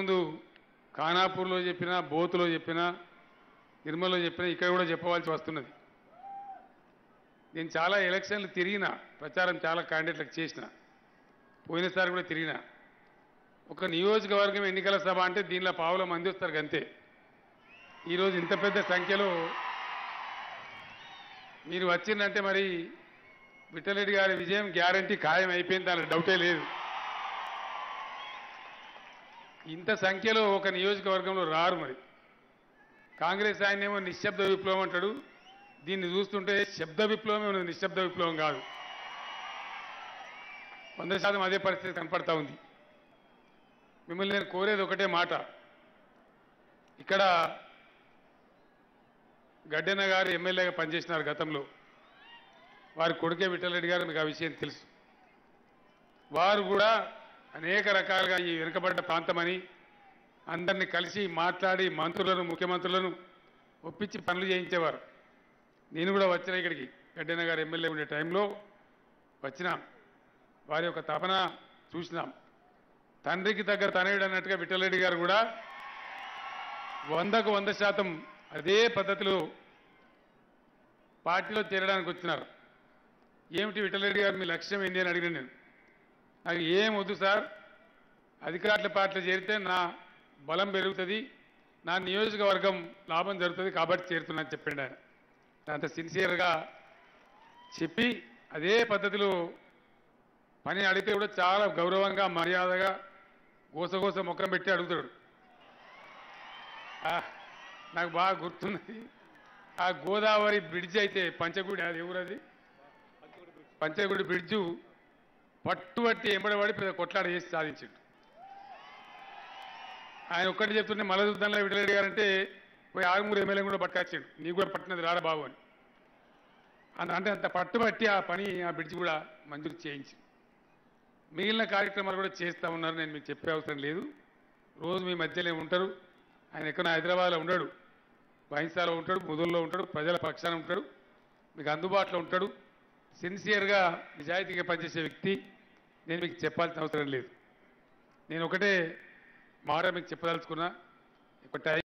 ఇంతకుముందు ఖానాపూర్లో చెప్పినా బోతులో చెప్పినా నిర్మల్లో చెప్పినా ఇక్కడ కూడా చెప్పవలసి వస్తున్నది నేను చాలా ఎలక్షన్లు తిరిగిన ప్రచారం చాలా క్యాండిడేట్లకు చేసిన పోయినసారి కూడా తిరిగిన ఒక నియోజకవర్గం ఎన్నికల సభ అంటే దీనిలో పావుల మంది వస్తారు అంతే ఈరోజు ఇంత పెద్ద సంఖ్యలో మీరు వచ్చిందంటే మరి విఠలరెడ్డి గారి విజయం గ్యారంటీ ఖాయం అయిపోయింది దానికి డౌటే లేదు ఇంత సంఖ్యలో ఒక నియోజకవర్గంలో రారు మరి కాంగ్రెస్ ఆయనేమో నిశ్శబ్ద విప్లవం అంటాడు దీన్ని చూస్తుంటే శబ్ద విప్లవమే ఉన్నది నిశ్శబ్ద విప్లవం కాదు వంద శాతం అదే పరిస్థితి కనపడతా ఉంది మిమ్మల్ని నేను కోరేది ఒకటే మాట ఇక్కడ గడ్డెన్న గారు ఎమ్మెల్యేగా పనిచేసినారు గతంలో వారి కొడుకే విఠలరెడ్డి గారు మీకు ఆ విషయం తెలుసు వారు కూడా అనేక రకాలుగా ఈ వెనుకబడ్డ ప్రాంతమని అందరినీ కలిసి మాట్లాడి మంత్రులను ముఖ్యమంత్రులను ఒప్పించి పనులు చేయించేవారు నేను కూడా వచ్చిన ఇక్కడికి గడ్డెన్న గారు ఎమ్మెల్యే ఉండే టైంలో వచ్చినాం వారి యొక్క తపన చూసినాం తండ్రికి దగ్గర తనయుడు అన్నట్టుగా విఠలరెడ్డి గారు కూడా వందకు వంద శాతం అదే పద్ధతిలో పార్టీలో చేరడానికి వచ్చినారు ఏమిటి విఠలరెడ్డి గారు మీ లక్ష్యం ఏంటి అని అడిగిన నేను నాకు ఏం వద్దు సార్ అధికారుల పార్టీలో చేరితే నా బలం పెరుగుతుంది నా నియోజకవర్గం లాభం జరుగుతుంది కాబట్టి చేరుతున్నా అని చెప్పిండు ఆయన అంత సిన్సియర్గా చెప్పి అదే పద్ధతిలో పని అడిగితే కూడా చాలా గౌరవంగా మర్యాదగా గోసగోస ముఖం పెట్టి అడుగుతాడు ఆ, నాకు బాగా గుర్తున్నది ఆ గోదావరి బ్రిడ్జ్ అయితే పంచగుడి అది ఎవరది పంచగుడి బ్రిడ్జు పట్టుబట్టి ఎంబడబడి పెద్ద కొట్లాడ చేసి సాధించాడు ఆయన ఒక్కటి చెప్తుంటే మల్ల యుద్ధంలో విఠలరెడ్డి గారు అంటే పోయి ఆరుమూరు ఎమ్మెల్యే కూడా పట్టుకొచ్చాడు నీకు కూడా పట్టినది రారా బాబు అని అంత అంటే అంత పట్టుబట్టి ఆ పని ఆ బ్రిడ్జ్ కూడా మంజూరు చేయించి మిగిలిన కార్యక్రమాలు కూడా చేస్తూ ఉన్నారు నేను మీకు చెప్పే అవసరం లేదు రోజు మీ మధ్యలో ఉంటారు ఆయన ఎక్కడ హైదరాబాద్లో ఉండడు బహింసాలో ఉంటాడు ముదుల్లో ఉంటాడు ప్రజల పక్షాన ఉంటాడు మీకు అందుబాటులో ఉంటాడు సిన్సియర్గా నిజాయితీగా పనిచేసే వ్యక్తి నేను మీకు చెప్పాల్సిన అవసరం లేదు నేను ఒకటే మాట మీకు చెప్పదలుచుకున్నా ఒక టైం